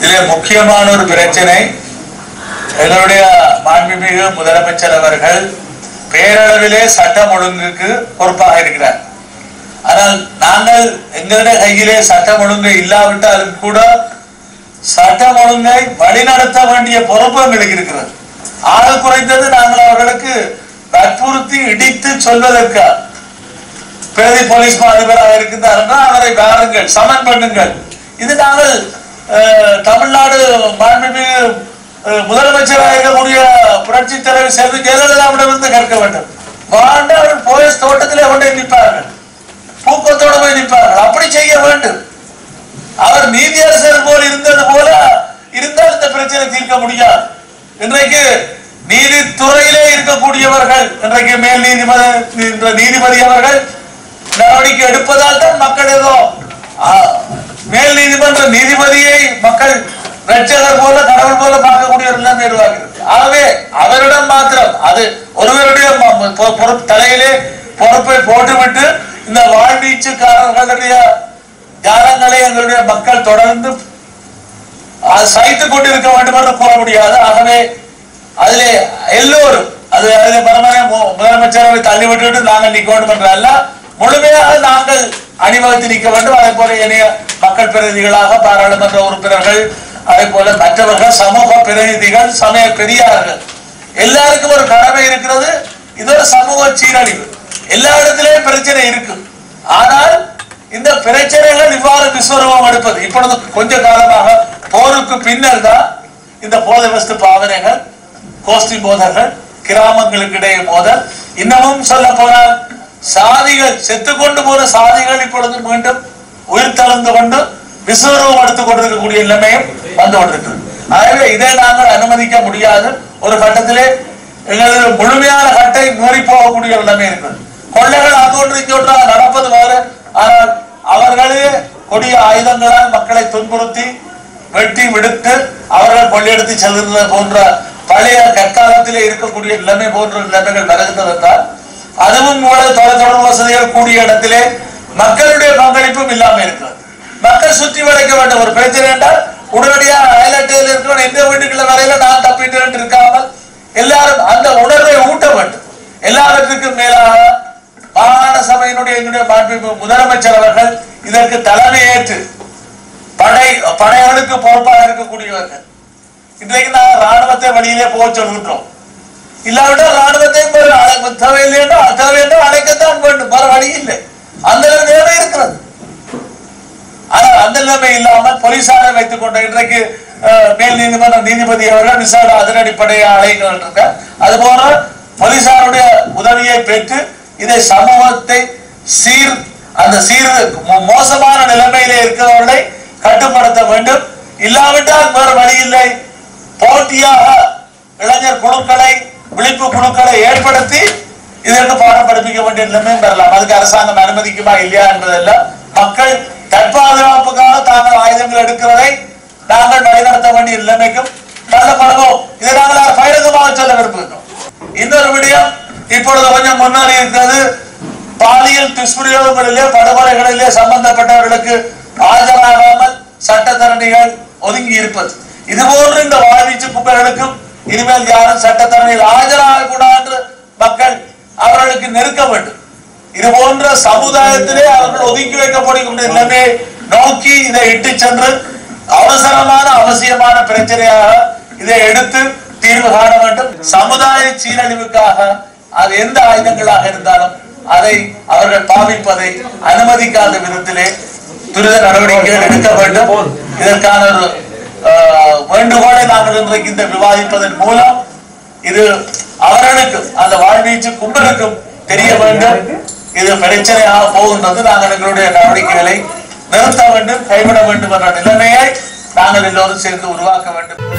இதிலே முக்கியமான ஒரு பிரச்சனை எங்களுடைய மாண்புமிகு முதலமைச்சர் அவர்கள் பேரளவிலே சட்டம் ஒழுங்குக்கு பொறுப்பாக இருக்கிறார் ஆனால் நாங்கள் எங்களுடைய கையிலே சட்டம் ஒழுங்கு இல்லாவிட்டாலும் கூட சட்டம் ஒழுங்கை வழிநடத்த வேண்டிய பொறுப்பு எங்களுக்கு இருக்கிறது ஆள் குறைந்தது நாங்கள் அவர்களுக்கு வற்புறுத்தி இடித்து சொல்வதற்கு பிரதி போலீஸ் மா அதிபராக இருக்கின்றார் அவரை வாருங்கள் சமன் பண்ணுங்கள் இது நாங்கள் அஹ், தமிழ்நாடு மாண்புமிகு அஹ், முதலமைச்சராக இருக்கக்கூடிய புரட்சி தலைவர் செல்வி ஜெயலலிதாவிடமிருந்து கற்க வேண்டும் வாழ்ந்து அவர்கள் போலீஸ் தோட்டத்திலே கொண்டு போய் நிற்பார்கள் பூக்கத்தோடு போய் நிற்பார்கள் அப்படி செய்ய வேண்டும் அவர் நீதியரசர் போல் இருந்தது போல இருந்தால் இந்த பிரச்சனை தீர்க்க முடியாது இன்றைக்கு நீதித்துறையிலே இருக்கக்கூடியவர்கள் இன்றைக்கு மேல் நீதிமதி என்ற நீதிபதி அவர்கள் நடவடிக்கை எடுப்பதால் தான் மக்கள் ஏதோ ஆ, மேல் நீதிமன்ற நீதிபதியை மக்கள் ரட்சகர் போல கடவுள் போல பார்க்கக்கூடிய ஒரு நிலைமை உருவாகிறது ஆகவே அவரிடம் மாத்திரம் அது ஒருவருடைய ம- ம- பொ- பொறுப்பு தலையிலே பொறுப்பை போட்டுவிட்டு இந்த வாழ்வீச்சுக்காரர்களுடைய தியானங்களை எங்களுடைய மக்கள் தொடர்ந்து அது சகித்துக் கொண்டிருக்க வேண்டும் என்று கூற முடியாது ஆகவே அதிலே எல்லோரும் அது அதிலே பரமனே மு- முதலமைச்சரவை தள்ளி விட்டுவிட்டு நாங்கள் நிற்க வேண்டும் என்ற அல்ல முழுமையாக நாங்கள் அணிவகுத்து நிற்க வேண்டும் அதே போல இணைய மக்கள் பிரதிநிதிகளாக பாராளுமன்ற உறுப்பினர்கள் அதே போல மற்றவர்கள் சமூக பிரதிநிதிகள் சமய பெரியார்கள் எல்லாருக்கும் ஒரு கடமை இருக்கிறது இது ஒரு சமூக சீரழிவு எல்லா இடத்திலேயும் பிரச்சனை இருக்கு ஆனால் இந்த பிரச்சனைகள் இவ்வாறு விஸ்வரூபம் எடுப்பது இப்பொழுது கொஞ்ச காலமாக போருக்கு பின்னர் தான் இந்த போதை வஸ்து பாவனைகள் கோஷ்டி மோதல்கள் கிராமங்களுக்கு இடையே மோதல் இன்னமும் சொல்ல போனால் சாதிகள் செத்து கொண்டு போன சாதிகள் இப்பொழுது மீண்டும் உயிர் தழுந்து கொண்டு விஸ்வரூபம் எடுத்துக் கொண்டிருக்கக்கூடிய நிலைமையும் வந்து கொண்டிருக்கிறது ஆகவே இதை நாங்கள் அனுமதிக்க முடியாது ஒரு கட்டத்திலே எங்களது முழுமையான கட்டை மீறி போகக்கூடிய ஒரு நிலைமை இருக்கிறது கொள்ளைகள் அங்கொன்று இங்கொன்றாக நடப்பது வேறு ஆனால் அவர்களே கொடிய ஆயுதங்களால் மக்களை துன்புறுத்தி வெட்டி விடுத்து அவர்கள் கொள்ளையெடுத்து செல்கின்ற போன்ற பழைய கற்காலத்திலே இருக்கக்கூடிய நிலைமை போன்ற நிலைமைகள் வருகின்றது என்றால் அதுவும் கூட தொலைத்தொடர்பு வசதிகள் கூடிய இடத்திலே மக்களுடைய பங்களிப்பும் இல்லாம இருக்கிறது மக்கள் சுற்றி வளைக்க வேண்டும் ஒரு பிரச்சனை என்றால் உடனடியாக அயலட்டையில் இருக்கிற எந்த வீட்டுக்குள்ள வரையில நான் தப்பிட்டேன் இருக்காமல் எல்லாரும் அந்த உணர்வை ஊட்ட வேண்டும் எல்லாவற்றுக்கும் மேலாக மாகாண சபையினுடைய எங்களுடைய மாண்புமிகு முதலமைச்சர் அவர்கள் இதற்கு தலைமையேற்று படை படைகளுக்கு பொறுப்பாக இருக்கக்கூடியவர்கள் இன்றைக்கு நாங்கள் ராணுவத்தை வழியிலே போக சொல்கின்றோம் இல்லாவிட்டால் ராணுவத்தையும் வேறு அழை- தேவையில்லையோ தேவையோ அழைக்கத்தான் வேண்டும் வேற வழி இல்லை அந்த நிலைமை இருக்கிறது ஆனால் அந்த நிலைமை இல்லாமல் போலீசாரை வைத்துக் கொண்ட இன்றைக்கு அஹ், மேல் நீதிமன்ற நீதிபதி அவர்கள் விசாரணை அதிரடிப்படையை அழைக்கின்ற அது போல போலீசாருடைய உதவியை பெற்று இதை சமூகத்தை சீர் அந்த சீர் மோ- மோசமான நிலைமையிலே இருக்கிறவர்களை கட்டுப்படுத்த வேண்டும் இல்லாவிட்டால் வேறு வழி இல்லை போட்டியாக இளைஞர் குழுக்களை விழிப்பு குழுக்களை ஏற்படுத்தி இதற்கு பாடம் படிப்பிக்க வேண்டிய நிலைமையும் பெறலாம் அதுக்கு அரசாங்கம் அனுமதிக்குமா இல்லையா என்பதல்ல மக்கள் தற்பாதுகாப்புக்காக தாங்கள் ஆயுதங்கள் எடுக்கிறதை நாங்கள் வழிநடத்த வேண்டிய நிலைமைக்கும் தள்ளப்படுவோம் இதை நாங்கள் பகிரங்கமாக சொல்ல விரும்புகிறோம் இன்னொரு விடயம் இப்பொழுது கொஞ்சம் முன்னேறி இருக்கிறது பாலியல் துஷ்பிரயோகங்களிலே படுகொலைகளிலே சம்பந்தப்பட்டவர்களுக்கு ஆஜராகாமல் சட்டத்தரணிகள் ஒதுங்கி இருப்பது இது போன்று இந்த வாழ்வீச்சு குப்பைகளுக்கும் இனிமேல் யாரும் சட்டத்தரணியில் ஆஜராக கூடாது என்று மக்கள் அவர்களுக்கு நெருக்க வேண்டும் இது போன்ற சமுதாயத்திலே அவர்கள் ஒதுக்கி வைக்கக்கூடிய நிலைமையை நோக்கி இதை இட்டு சென்று அவசரமான அவசியமான பிரச்சனையாக இதை எடுத்து தீர்வு காண வேண்டும் சமுதாய சீரழிவுக்காக அது எந்த ஆயுதங்களாக இருந்தாலும் அதை அவர்கள் பாவிப்பதை அனுமதிக்காத விதத்திலே துரித நடவடிக்கைகள் எடுக்க வேண்டும் இதற்கான ஒரு ஆஹ், வேண்டுகோளை நாங்கள் இன்றைக்கு இந்த விவாதிப்பதன் மூலம் இது அவர்களுக்கும் அந்த வாழ்வீச்சு கும்பலுக்கும் தெரிய வேண்டும் இது பிரச்சனையாக போகின்றது நாங்கள் எங்களுடைய நடவடிக்கைகளை நிறுத்த வேண்டும் கைவிட வேண்டும் என்ற நிலைமையை நாங்கள் எல்லோரும் சேர்ந்து உருவாக்க வேண்டும்